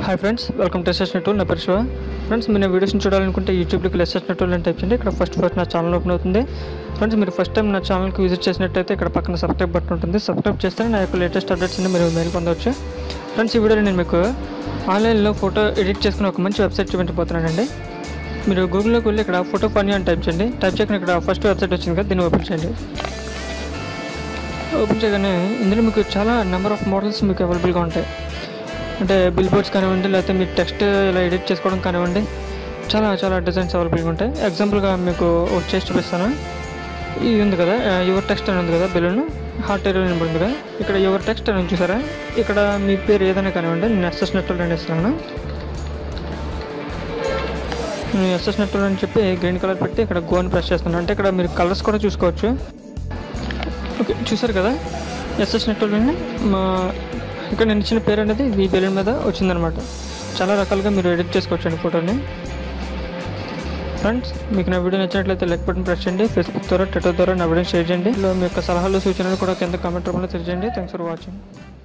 hi friends welcome to S నెట్ net పేరు Shiva friends మీరు నా వీడియోస్ని చూడాలనుకుంటే యూట్యూబ్లోకి ఎస్ఎస్ నెట్ అని టైప్ చేయండి ఇక్కడ ఫస్ట్ ఫస్ట్ నా ఛానల్ ఓపెన్ అవుతుంది ఫ్రెండ్స్ మీరు ఫస్ట్ టైం నా ఛానల్కి విజిట్ చేసినట్టయితే ఇక్కడ పక్కన సబ్స్క్రైబ్ బటన్ ఉంటుంది సబ్స్క్రైబ్ చేస్తే నా యొక్క లేటెస్ట్ అప్డేట్స్ అన్ని మీరు మెయిల్ పొందవచ్చు ఫ్రెండ్స్ ఈ వీడియోలో నేను మీకు ఆన్లైన్లో ఫోటో ఎడిట్ చేసుకుని ఒక మంచి వెబ్సైట్ చూపించబోతున్నానండి మీరు గూగుల్లోకి వెళ్ళి ఇక్కడ ఫోటో ఫనీ అని టైప్ చేయండి టైప్ చేయకుండా ఇక్కడ ఫస్ట్ వెబ్సైట్ వచ్చింది కదా దీన్ని ఓపెన్ చేయండి ఓపెన్ చేయగానే ఇందులో మీకు చాలా నెంబర్ ఆఫ్ మోడల్స్ మీకు అవైలబుల్గా ఉంటాయి అంటే బిల్ బోర్డ్స్ కానివ్వండి లేకపోతే మీరు టెక్స్ట్ ఇలా ఎడిట్ చేసుకోవడం కానివ్వండి చాలా చాలా డిజైన్స్ అవైలబుల్గా ఉంటాయి ఎగ్జాంపుల్గా మీకు ఒక చేసి చూపిస్తాను ఇది ఉంది కదా యువర్ టెక్స్ట్ అని ఉంది కదా బెలూన్ హార్ట్ ఏరియా ఉంది కదా ఇక్కడ యువర్ టెక్స్ట్ అని ఉంది చూసారా ఇక్కడ మీ పేరు ఏదైనా కానివ్వండి నేను ఎస్ఎస్ నెట్ అని ఇస్తున్నాను నేను ఎస్ఎస్ నెట్ అని చెప్పి గ్రీన్ కలర్ పెట్టి ఇక్కడ గో అని ప్రెస్ చేస్తున్నాను అంటే ఇక్కడ మీరు కలర్స్ కూడా చూసుకోవచ్చు ఓకే చూసారు కదా ఎస్ఎస్ నెట్వర్క్ని మా ఇక్కడ నేను ఇచ్చిన పేరు అనేది ఈ బెలూన్ మీద వచ్చిందనమాట చాలా రకాలుగా మీరు ఎడిట్ చేసుకోవచ్చండి ఫోటోని ఫ్రెండ్స్ మీకు నా వీడియో నచ్చినట్లయితే లైక్ బటన్ ప్రెస్ చేయండి ఫేస్బుక్ ద్వారా ట్విట్టర్ ద్వారా నా వీడియో షేర్ చేయండి ఇందులో మీ యొక్క సలహాలు సూచనలు కూడా కింద కామెంట్ రూపంలో తెలియజేయండి థ్యాంక్స్ ఫర్ వాచింగ్